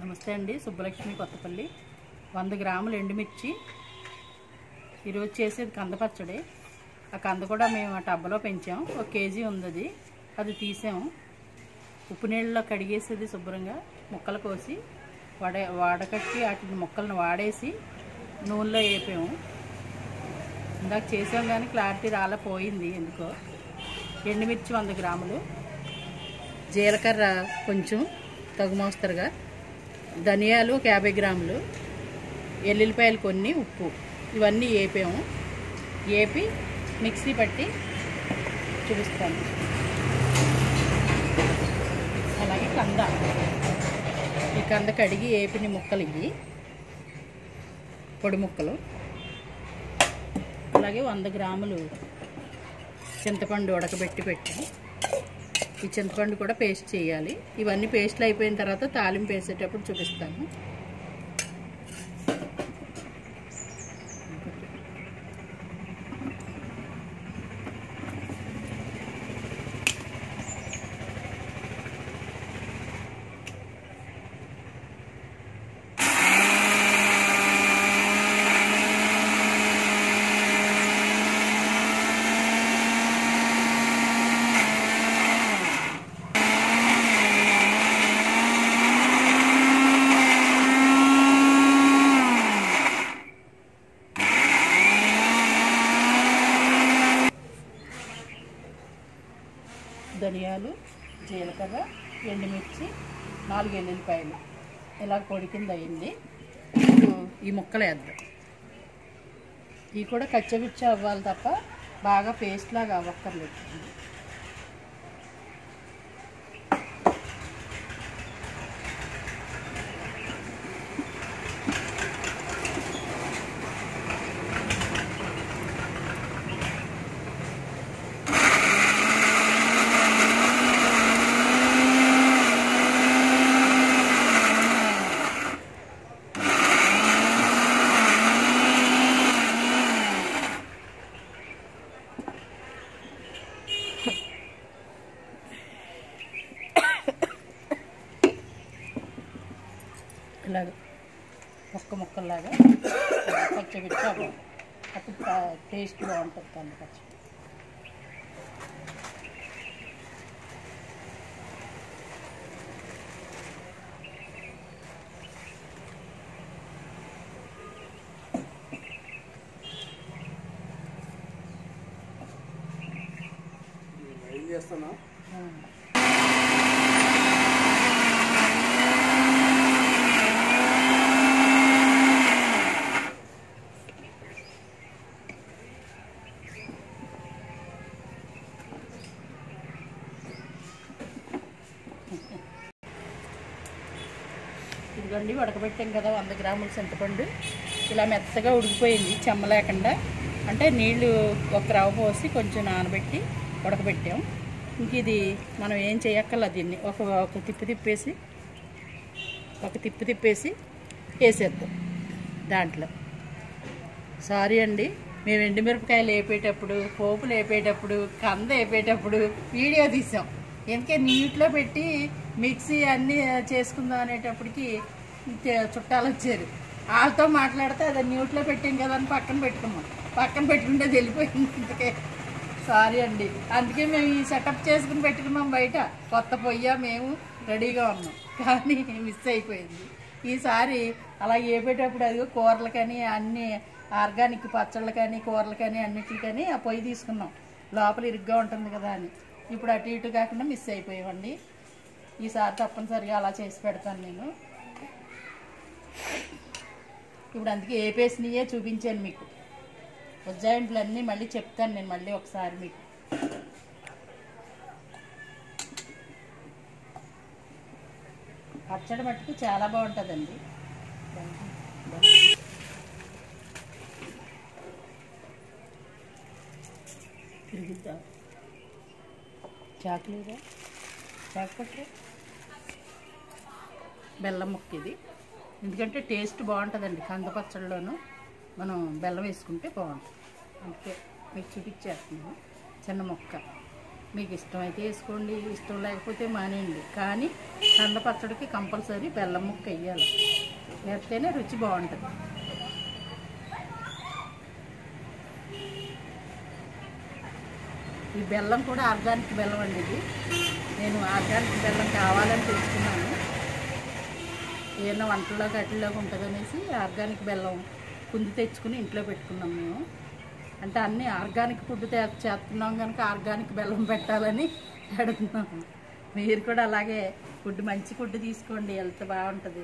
నమస్తే అండి సుబ్బలక్ష్మి కొత్తపల్లి వంద గ్రాములు ఎండుమిర్చి ఈరోజు చేసేది కంద పచ్చడి ఆ కంద కూడా మేము ఆ టబ్బలో పెంచాం ఒక కేజీ ఉంది అది అది తీసాము ఉప్పు నీళ్ళలో కడిగేసేది శుభ్రంగా ముక్కలు కోసి వడ వాడకట్టి వాటిని ముక్కలను వాడేసి నూనెలో వేపాము ఇందాక చేసాం కానీ క్లారిటీ రాలే పోయింది ఎందుకో ఎండుమిర్చి వంద గ్రాములు జీలకర్ర కొంచెం తగు మోస్తరుగా ధనియాలు ఒక యాభై గ్రాములు ఎల్లుల్లిపాయలు కొన్ని ఉప్పు ఇవన్నీ వేపాము వేపి మిక్సీ పట్టి చూపిస్తాను అలాగే కంద ఈ కంద కడిగి వేపిన ముక్కలు ఇవి పొడి ముక్కలు అలాగే వంద గ్రాములు చింతపండు ఉడకబెట్టి పెట్టాను ఈ చింతపండు కూడా పేస్ట్ చేయాలి ఇవన్నీ పేస్ట్లు అయిపోయిన తర్వాత తాలింపు వేసేటప్పుడు చూపిస్తాను ధనియాలు జీలకర్ర ఎండుమిర్చి నాలుగు ఎల్లుల్లిపాయలు ఇలా పొడి కింద అయింది ఇప్పుడు ఈ ముక్కలు వేద్దాం ఇవి కూడా కచ్చపిచ్చ అవ్వాలి తప్ప బాగా పేస్ట్ లాగా అవ్వక్కర్లేదు ఇలాగ ముక్క ముక్కల్లాగా పచ్చబెట్టి అవ్వాలి అప్పుడు టేస్ట్ బాగుంటుంది కంది పచ్చడి ఏం చేస్తున్నా ఇదిగోండి ఉడకబెట్టాం కదా వంద గ్రాముల చింతపండు ఇలా మెత్తగా ఉడికిపోయింది చెమ్మ లేకుండా అంటే నీళ్లు ఒక రవ్వ పోసి కొంచెం నానబెట్టి ఉడకబెట్టాం ఇంక ఇది మనం ఏం చేయక్కర్లేదు దీన్ని ఒక ఒక తిప్పి తిప్పేసి ఒక తిప్పి తిప్పేసి వేసేద్దాం దాంట్లో సారీ అండి మేము ఎండుమిరపకాయలు వేపేటప్పుడు పోపులు వేపేటప్పుడు కంద వేపేటప్పుడు వీడియో తీసాం ఎందుకే నీటిలో పెట్టి మిక్సీ అన్నీ చేసుకుందాం అనేటప్పటికి తే- చుట్టాలు వచ్చారు వాళ్ళతో మాట్లాడితే అది న్యూట్లో పెట్టాం కదా అని పక్కన పెట్టుకున్నాం పక్కన పెట్టుకుంటే అది వెళ్ళిపోయింది అందుకే సారీ అండి అందుకే మేము ఈ సెటప్ చేసుకుని పెట్టుకున్నాం బయట కొత్త పొయ్య మేము రెడీగా ఉన్నాం కానీ మిస్ అయిపోయింది ఈసారి అలా వేపేటప్పుడు అదిగో కూరలు కానీ అన్ని ఆర్గానిక్ పచ్చళ్ళు కానీ కూరలు కానీ అన్నిటికీ కానీ ఆ పొయ్యి తీసుకున్నాం లోపల ఇరుగ్గా ఉంటుంది కదా అని ఇప్పుడు అటు ఇటు కాకుండా మిస్ అయిపోయామండి ఈసారి తప్పనిసరిగా అలా చేసి పెడతాను నేను ఇప్పుడు అందుకే ఏ పేసినయే చూపించాను మీకు ఉజ్జాయింట్లు అన్నీ మళ్ళీ చెప్తాను నేను మళ్ళీ ఒకసారి మీకు పచ్చడి మట్టుకు చాలా బాగుంటుందండి తిరుగుద్దాం చాకులేదా చాకపోతే బెల్లం ముక్క ఇది ఎందుకంటే టేస్ట్ బాగుంటుందండి కంద పచ్చడిలోను మనం బెల్లం వేసుకుంటే బాగుంటుంది అందుకే మీకు చూపించేస్తున్నాను చిన్న మొక్క మీకు ఇష్టమైతే వేసుకోండి ఇష్టం లేకపోతే మానేయండి కానీ కంద పచ్చడికి కంపల్సరీ బెల్లం ముక్క వేయాలి వేస్తేనే రుచి బాగుంటుంది ఈ బెల్లం కూడా ఆర్గానిక్ బెల్లం అండి ఇది నేను ఆర్గానిక్ బెల్లం కావాలని తెలుసుకున్నాను ఏదైనా వంటల్లో గట్టిలోకి ఉంటుంది అనేసి ఆర్గానిక్ బెల్లం కుంది తెచ్చుకుని ఇంట్లో పెట్టుకున్నాం మేము అంటే అన్నీ ఆర్గానిక్ ఫుడ్ తయారు చేస్తున్నాం కనుక ఆర్గానిక్ బెల్లం పెట్టాలని పెడుతున్నాము మీరు కూడా అలాగే ఫుడ్ మంచి ఫుడ్ తీసుకోండి హెల్త్ బాగుంటుంది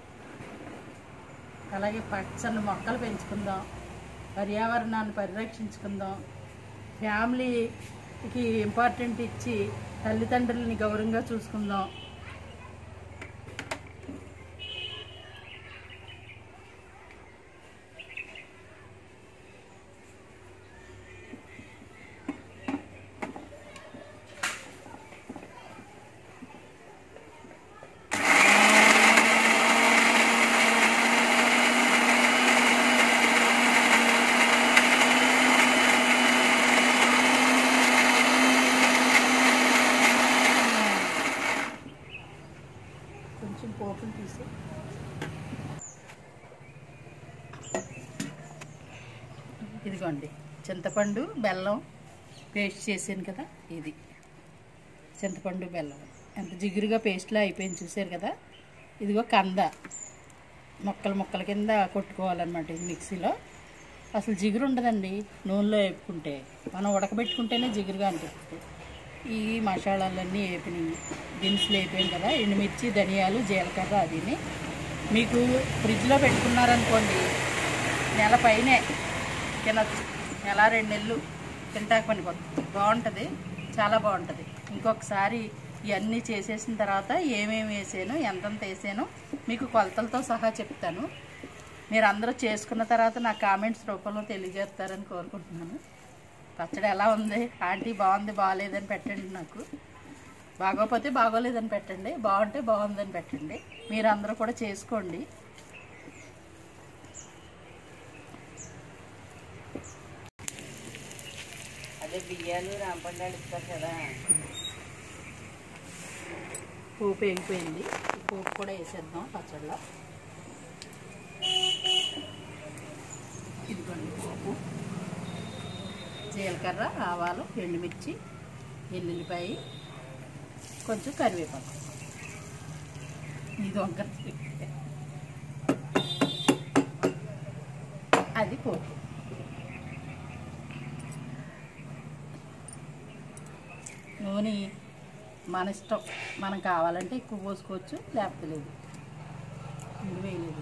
అలాగే పచ్చని మొక్కలు పెంచుకుందాం పర్యావరణాన్ని పరిరక్షించుకుందాం ఫ్యామిలీకి ఇంపార్టెంట్ ఇచ్చి తల్లిదండ్రులని గౌరవంగా చూసుకుందాం కొంచెం పోపులు తీసి ఇదిగోండి చింతపండు బెల్లం పేస్ట్ చేసాను కదా ఇది చింతపండు బెల్లం ఎంత జిగురుగా పేస్ట్లో అయిపోయింది చూసారు కదా ఇదిగో కంద మొక్కలు మొక్కల కింద కొట్టుకోవాలన్నమాట ఇది మిక్సీలో అసలు జిగురు ఉండదండి నూనెలో వేపుకుంటే మనం ఉడకబెట్టుకుంటేనే జిగురుగా అనిపిస్తుంది ఈ మసాలాలన్నీ వేపినాయి దినుసులు వేపాం కదా ఎండుమిర్చి ధనియాలు జీలకర్ర అదిని మీకు ఫ్రిడ్జ్లో పెట్టుకున్నారనుకోండి నెల పైనే తినచ్చు నెల రెండు నెలలు తింటాక పనిపోతుంది బాగుంటుంది చాలా బాగుంటుంది ఇంకొకసారి ఇవన్నీ చేసేసిన తర్వాత ఏమేమి వేసాను ఎంతంత వేసాను మీకు కొలతలతో సహా చెప్తాను మీరు అందరూ చేసుకున్న తర్వాత నా కామెంట్స్ రూపంలో తెలియజేస్తారని కోరుకుంటున్నాను పచ్చడి ఎలా ఉంది ఆంటీ బాగుంది బాగాలేదని పెట్టండి నాకు బాగోపోతే బాగోలేదని పెట్టండి బాగుంటే బాగుందని పెట్టండి మీరు అందరూ కూడా చేసుకోండి అదే బియ్యాలు రాంపండాలు ఇస్తారు కదా పోపు వేగిపోయింది ఈ పోపు కూడా వేసేద్దాం పచ్చడిలో ఇదిగోండి పోపు జీలకర్ర ఆవాలు ఎండుమిర్చి ఎల్లుల్లిపాయ కొంచెం కరివేపాకు ఇది వంక అది పోపు నూనె మన ఇష్టం మనం కావాలంటే ఎక్కువ పోసుకోవచ్చు లేకపోతే లేదు ముందు వేయలేదు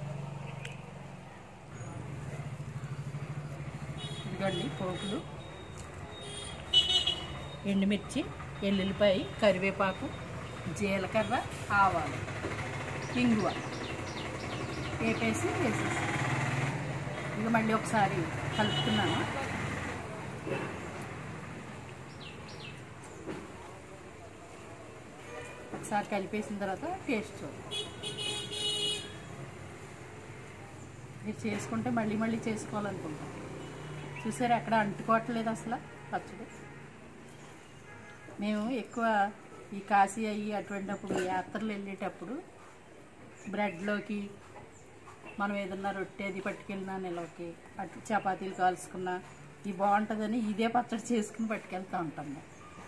ఇదిగోండి పోపులు ఎండుమిర్చి ఎల్లుల్లిపాయ కరివేపాకు జీలకర్ర ఆవాలు ఇంగువ వేపేసి వేసేసి ఇక మళ్ళీ ఒకసారి కలుపుతున్నాను ఒకసారి కలిపేసిన తర్వాత టేస్ట్ చూద్దాం మీరు చేసుకుంటే మళ్ళీ మళ్ళీ చేసుకోవాలనుకుంటాం చూసారు ఎక్కడ అంటుకోవట్లేదు అసలు పచ్చడి మేము ఎక్కువ ఈ కాశీ అయ్యి అటువంటిప్పుడు యాత్రలు వెళ్ళేటప్పుడు బ్రెడ్లోకి మనం ఏదన్నా రొట్టె అది పట్టుకెళ్ళినా నిలవకి అటు చపాతీలు కాల్చుకున్నా ఇది బాగుంటుందని ఇదే పచ్చడి చేసుకుని పట్టుకెళ్తూ ఉంటాం మేము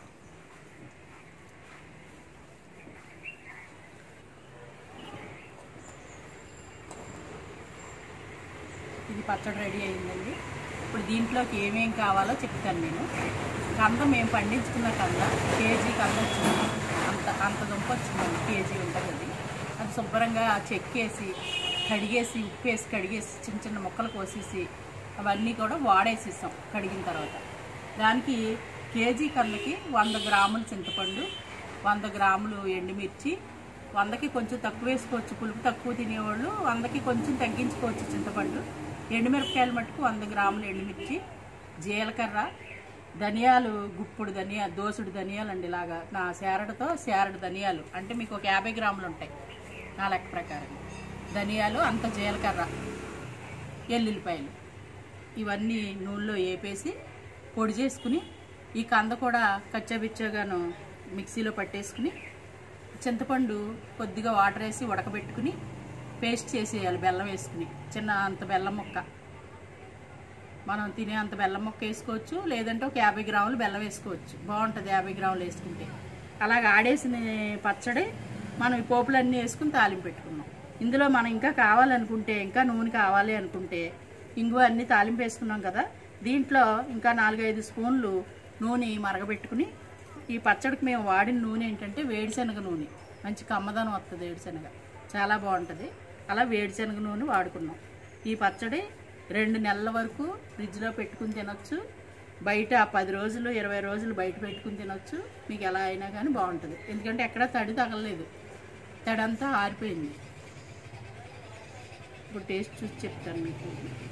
ఇది పచ్చడి రెడీ అయిందండి ఇప్పుడు దీంట్లోకి ఏమేం కావాలో చెప్తాను నేను కంద మేము పండించుకున్న కంద కేజీ కంద వచ్చింది అంత అంత దుంప వచ్చిందండి కేజీ ఉంటుంది అది అది శుభ్రంగా చెక్కేసి కడిగేసి ఉప్పేసి కడిగేసి చిన్న చిన్న ముక్కలు కోసేసి అవన్నీ కూడా వాడేసేసాం కడిగిన తర్వాత దానికి కేజీ కందకి వంద గ్రాములు చింతపండు వంద గ్రాములు ఎండుమిర్చి వందకి కొంచెం తక్కువ వేసుకోవచ్చు పులుపు తక్కువ తినేవాళ్ళు వందకి కొంచెం తగ్గించుకోవచ్చు చింతపండు ఎండుమిరపకాయలు మట్టుకు వంద గ్రాములు ఎండుమిర్చి జీలకర్ర ధనియాలు గుప్పుడు ధనియా దోసుడు ధనియాలు అండి ఇలాగా నా సేరడుతో సేరడు ధనియాలు అంటే మీకు ఒక యాభై గ్రాములు ఉంటాయి నా లెక్క ప్రకారం ధనియాలు అంత జీలకర్ర ఎల్లుల్లిపాయలు ఇవన్నీ నూనెలో వేపేసి పొడి చేసుకుని ఈ కంద కూడా కచ్చాబిచ్చాగాను మిక్సీలో పట్టేసుకుని చింతపండు కొద్దిగా వాటర్ వేసి ఉడకబెట్టుకుని పేస్ట్ చేసేయాలి బెల్లం వేసుకుని చిన్న అంత బెల్లం ముక్క మనం తినే అంత బెల్లం ముక్క వేసుకోవచ్చు లేదంటే ఒక యాభై గ్రాములు బెల్లం వేసుకోవచ్చు బాగుంటుంది యాభై గ్రాములు వేసుకుంటే అలాగ ఆడేసిన పచ్చడి మనం ఈ పోపులన్నీ వేసుకుని తాలింపు పెట్టుకున్నాం ఇందులో మనం ఇంకా కావాలనుకుంటే ఇంకా నూనె కావాలి అనుకుంటే ఇంగువ అన్ని తాలింపు వేసుకున్నాం కదా దీంట్లో ఇంకా నాలుగైదు స్పూన్లు నూనె మరగబెట్టుకుని ఈ పచ్చడికి మేము వాడిన నూనె ఏంటంటే వేడిశనగ నూనె మంచి కమ్మదనం వస్తుంది వేడిశనగ చాలా బాగుంటుంది అలా వేడిశనగ నూనె వాడుకున్నాం ఈ పచ్చడి రెండు నెలల వరకు ఫ్రిడ్జ్లో పెట్టుకుని తినొచ్చు బయట పది రోజులు ఇరవై రోజులు బయట పెట్టుకుని తినొచ్చు మీకు ఎలా అయినా కానీ బాగుంటుంది ఎందుకంటే ఎక్కడ తడి తగలలేదు తడి అంతా ఆరిపోయింది ఇప్పుడు టేస్ట్ చూసి చెప్తాను మీకు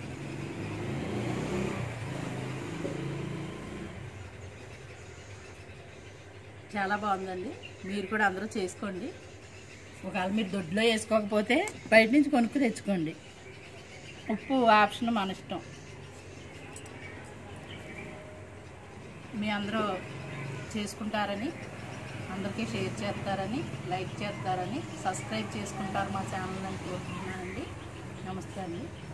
చాలా బాగుందండి మీరు కూడా అందరూ చేసుకోండి ఒకవేళ మీరు దొడ్లో వేసుకోకపోతే బయట నుంచి కొనుక్కు తెచ్చుకోండి ఉప్పు ఆప్షన్ మన ఇష్టం మీ అందరూ చేసుకుంటారని అందరికీ షేర్ చేస్తారని లైక్ చేస్తారని సబ్స్క్రైబ్ చేసుకుంటారు మా ఛానల్ అని కోరుకుంటున్నానండి నమస్తే అండి